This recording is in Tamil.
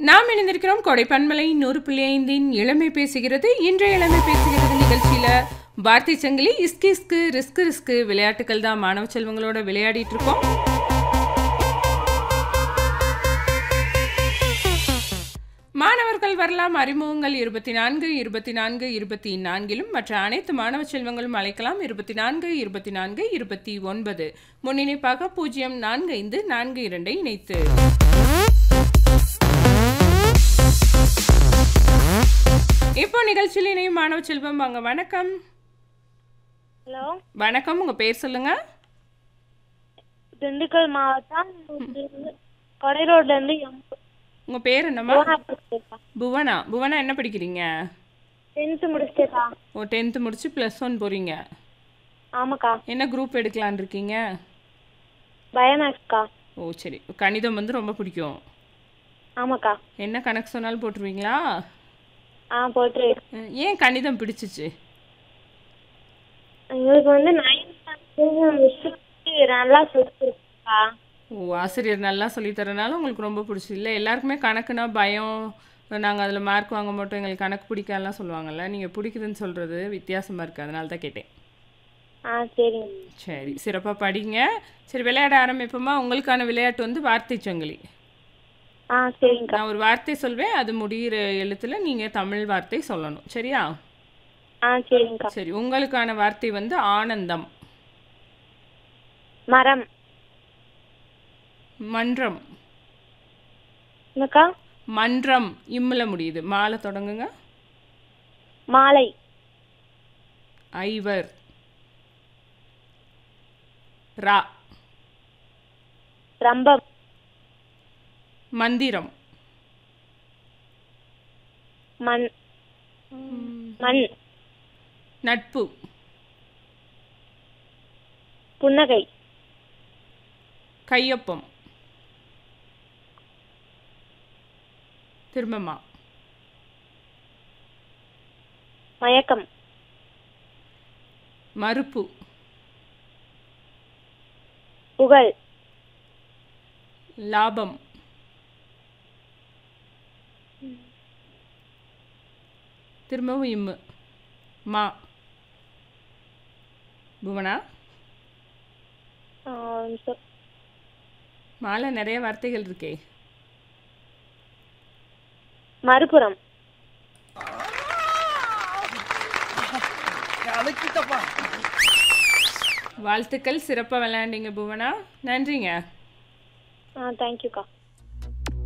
நாம் இணைந்திருக்கிறோம் கொடைப்பன்மலை நூறு புள்ளி ஐந்தின் இளமை பேசுகிறது இன்றைய இளமை பேசுகிறது நிகழ்ச்சியில வார்த்தை சங்கிலி இஸ்கு இஸ்கு ரிஸ்கு ரிஸ்கு விளையாட்டுகள் தான் மாணவ செல்வங்களோட விளையாடிட்டு இருக்கோம் மாணவர்கள் வரலாம் அறிமுகங்கள் இருபத்தி நான்கு இருபத்தி நான்கு இருபத்தி நான்கிலும் மற்ற அனைத்து மாணவ செல்வங்களும் அழைக்கலாம் இருபத்தி நான்கு இருபத்தி நான்கு இருபத்தி ஒன்பது முன்னிணைப்பாக பூஜ்ஜியம் நான்கு ஐந்து நான்கு இரண்டை இணைத்து இப்போ நிகழ்ச்சியில் இணையும் மாணவ செல்வம் வாங்க வணக்கம் ஹலோ வணக்கம் உங்க பேர் சொல்லுங்க திண்டுக்கல் மாவட்டம் கொடை ரோட்ல இருந்து உங்க பேர் என்னம்மா முடிச்சிட்டேக்கா புவனா புவனா என்ன படிக்கிறீங்க டென்த்து முடிச்சிட்டேக்கா ஓ டென்த்து முடிச்சு ப்ளஸ் ஒன் போறீங்க ஆமாக்கா என்ன குரூப் எடுக்கலான் இருக்கீங்க பயோமேக்ஸ்க்கா ஓ சரி கணிதம் வந்து ரொம்ப பிடிக்கும் ஆமாக்கா என்ன கணக்கு சொன்னாலும் போட்டுருவீங்களா ஆ போட்டு அஹ், ஏன் கணிதம் பிடிச்சிச்சு எங்களுக்கு வந்து நைன்த் நல்லா சொல்லிருக்கா ஓ ஆசிரியர் நல்லா சொல்லித் தரனால உங்களுக்கு ரொம்ப பிடிச்சி இல்லை எல்லாருக்குமே கணக்குனா பயம் நாங்கள் அதில் மார்க் வாங்க மாட்டோம் எங்களுக்கு கணக்கு பிடிக்காதுலாம் சொல்லுவாங்கல்ல நீங்கள் பிடிக்குதுன்னு சொல்கிறது வித்தியாசமாக இருக்குது அதனால தான் கேட்டேன் ஆ சரிங்க சரி சிறப்பாக படிங்க சரி விளையாட ஆரம்பிப்போமா உங்களுக்கான விளையாட்டு வந்து வார்த்தை சங்கிலி ஆ சரிங்கக்கா நான் ஒரு வார்த்தை சொல்வேன் அது முடிகிற எழுத்துல நீங்கள் தமிழ் வார்த்தை சொல்லணும் சரியா ஆ சரிங்கக்கா சரி உங்களுக்கான வார்த்தை வந்து ஆனந்தம் மரம் மன்றம் என்னக்கா மன்றம் இம்முல முடியுது மாலை தொடங்குங்க மாலை ஐவர் ரா ரம்பம் மந்திரம் மண் மண் நட்பு புன்னகை கையொப்பம் திரும்பமா மயக்கம் மறுப்பு புகழ் லாபம் திரும்பவும் இம்மு மா புவனா ஆ, ஒரு நிமிஷம். மாலை நிறைய வார்த்தைகள் இருக்கே மறுபுறம் வாழ்த்துக்கள் சிறப்பாக விளையாண்டீங்க புவனா நன்றிங்க ஆ தேங்க்யூக்கா